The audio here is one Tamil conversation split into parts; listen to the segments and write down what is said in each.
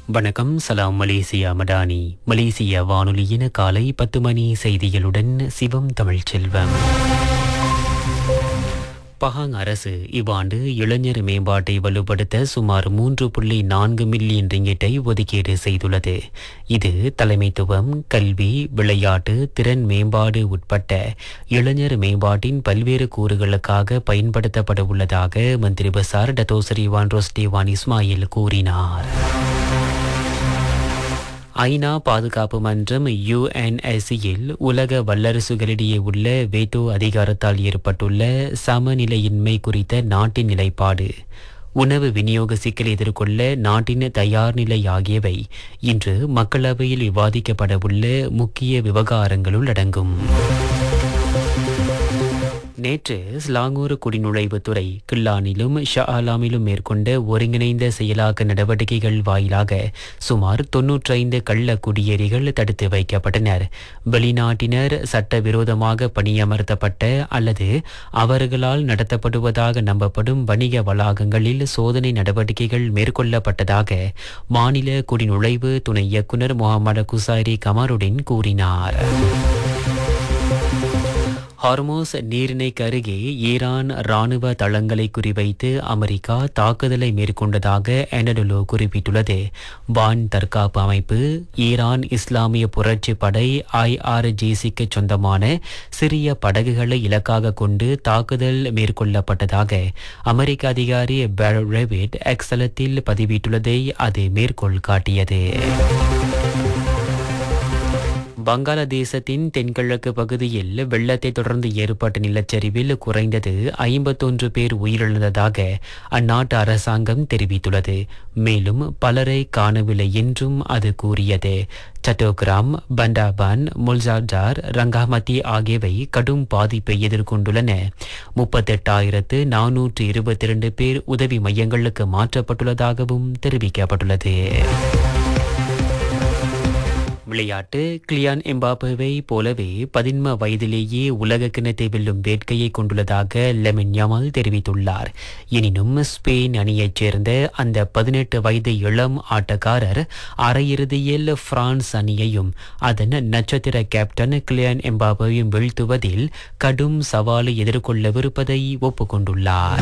வணக்கம் சலாம் மலேசியா மடானி மலேசிய வானொலியின் காலை பத்து மணி செய்திகளுடன் சிவம் தமிழ்ச்செல்வம் பஹாங் அரசு இவ்வாண்டு இளைஞர் மேம்பாட்டை வலுப்படுத்த சுமார் மூன்று புள்ளி நான்கு மில்லியன் ரிங்கிட்டை ஒதுக்கீடு செய்துள்ளது இது தலைமைத்துவம் கல்வி விளையாட்டு திறன் மேம்பாடு உட்பட்ட இளைஞர் மேம்பாட்டின் பல்வேறு கூறுகளுக்காக பயன்படுத்தப்பட உள்ளதாக மந்திரி பசார் டத்தோசரி வான் ரோஸ்டேவான் இஸ்மாயில் கூறினார் ஐநா பாதுகாப்பு மன்றம் யுஎன்எஸ்சியில் உலக வல்லரசுகளிடையே உள்ள வேட்டோ அதிகாரத்தால் ஏற்பட்டுள்ள சமநிலையின்மை குறித்த நாட்டின் நிலைப்பாடு உணவு விநியோக சிக்கலை எதிர்கொள்ள நாட்டின் தயார் நிலை ஆகியவை இன்று மக்களவையில் விவாதிக்கப்பட உள்ள முக்கிய விவகாரங்களுள் அடங்கும் நேற்று ஸ்லாங்கூர் குடிநுழைவுத்துறை கில்லானிலும் ஷாலாமிலும் மேற்கொண்ட ஒருங்கிணைந்த செயலாக்க நடவடிக்கைகள் வாயிலாக சுமார் தொன்னூற்றைந்து கள்ள குடியேறிகள் தடுத்து வைக்கப்பட்டனர் வெளிநாட்டினர் சட்டவிரோதமாக பணியமர்த்தப்பட்ட அல்லது அவர்களால் நடத்தப்படுவதாக நம்பப்படும் வணிக வளாகங்களில் சோதனை நடவடிக்கைகள் மேற்கொள்ளப்பட்டதாக மாநில குடிநுழைவு துணை இயக்குநர் முகமது குசாரி கமருடின் கூறினார் ஹார்மோஸ் நீரிணைக்கு அருகே ஈரான் ராணுவ தளங்களை குறிவைத்து அமெரிக்கா தாக்குதலை மேற்கொண்டதாக எனடலோ குறிப்பிட்டுள்ளது வான் தற்காப்பு அமைப்பு ஈரான் இஸ்லாமிய புரட்சி படை ஐஆர்ஜிசிக்கு சொந்தமான சிறிய படகுகளை இலக்காக கொண்டு தாக்குதல் மேற்கொள்ளப்பட்டதாக அமெரிக்க அதிகாரி பெர் ரெவிட் எக்ஸலத்தில் பதிவிட்டுள்ளதை அது மேற்கோள் காட்டியது வங்காளதேசத்தின் தென்கிழக்கு பகுதியில் வெள்ளத்தை தொடர்ந்து ஏற்பட்ட நிலச்சரிவில் குறைந்தது ஐம்பத்தொன்று பேர் உயிரிழந்ததாக அந்நாட்டு அரசாங்கம் தெரிவித்துள்ளது மேலும் பலரை காணவில்லை என்றும் அது கூறியது சட்டோகிராம் பண்டாபான் முல்சாஜார் ரங்காமதி ஆகியவை கடும் பாதிப்பை எதிர்கொண்டுள்ளன முப்பத்தெட்டாயிரத்து நானூற்று இருபத்தி இரண்டு பேர் உதவி மையங்களுக்கு மாற்றப்பட்டுள்ளதாகவும் தெரிவிக்கப்பட்டுள்ளது விளையாட்டு கிளியான் எம்பாப்பேவை போலவே பதின்ம வயதிலேயே உலக கிணத்தை வெல்லும் வேட்கையை கொண்டுள்ளதாக லெமின் யமல் தெரிவித்துள்ளார் எனினும் ஸ்பெயின் அணியைச் சேர்ந்த அந்த பதினெட்டு வயது இளம் ஆட்டக்காரர் அரையிறுதியில் பிரான்ஸ் அணியையும் அதன் நட்சத்திர கேப்டன் கிளியான் எம்பாப்பேவையும் வீழ்த்துவதில் கடும் சவாலை எதிர்கொள்ளவிருப்பதை ஒப்புக்கொண்டுள்ளார்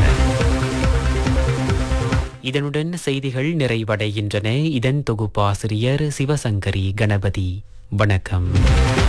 இதனுடன் செய்திகள் நிறைவடைகின்றன இதன் தொகுப்பாசிரியர் சிவசங்கரி கணபதி வணக்கம்